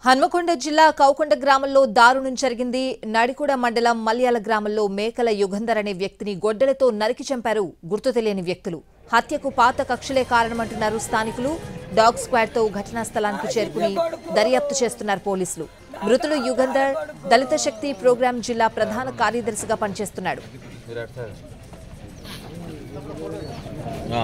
హన్మకొండ జిల్లా కౌకొండ గ్రామంలో దారుణం జరిగింది నడికూడ మండలం మల్యాల గ్రామంలో మేకల యుగంధర్ అనే వ్యక్తిని గొడ్డలతో నరికి చంపారు గుర్తు తెలియని వ్యక్తులు హత్యకు పాత కక్షలే కారణమంటున్నారు స్థానికులు డాగ్ స్క్వాడ్ తో ఘటనా స్థలానికి చేరుకుని దర్యాప్తు చేస్తున్నారు పోలీసులు మృతులు యుగంధర్ దళిత శక్తి ప్రోగ్రాం జిల్లా ప్రధాన కార్యదర్శిగా పనిచేస్తున్నాడు ఆ.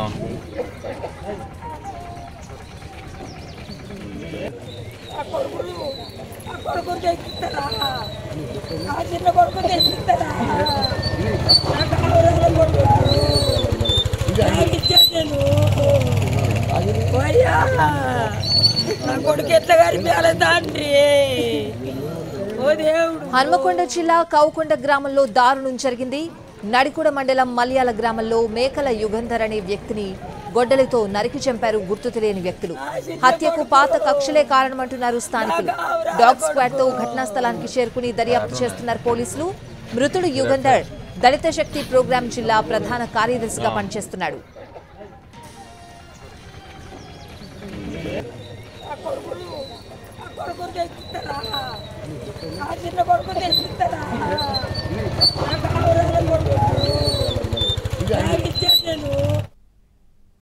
ఆ కొడుకులు ఆ కొడుకు తెచ్చిస్తారా ఆ చిన్న కొడుకు తెచ్చిస్తారా నా కావరాల కొడుకు నాకు ఇచ్చాను నేను పోయ్యా నా కొడుకు ఎట్లా గడిపేయాలి తండ్రి ఓ దేవుడు హన్మకొండ జిల్లా కౌకొండ గ్రామంలో దారుణం జరిగింది నడికూడ మండలం మల్యాల గ్రామంలో మేకల యుగంధర్ అనే వ్యక్తిని గొడ్డలితో నరికి చంపారు గుర్తు తెలియని వ్యక్తులు హత్యకు పాత కక్షలే కారణమంటున్నారు స్థానికులు డాగ్ స్క్వాడ్ తో ఘటనా స్థలానికి చేరుకుని దర్యాప్తు చేస్తున్నారు పోలీసులు మృతుడు యుగంధర్ దళిత శక్తి ప్రోగ్రాం జిల్లా ప్రధాన కార్యదర్శిగా పనిచేస్తున్నాడు ఆ కొడుకులు ఆ కొడుకు తెచ్చిస్తారా ఆ చిన్న కొడుకు తెచ్చిస్తారా నా కావరాల కొడుకు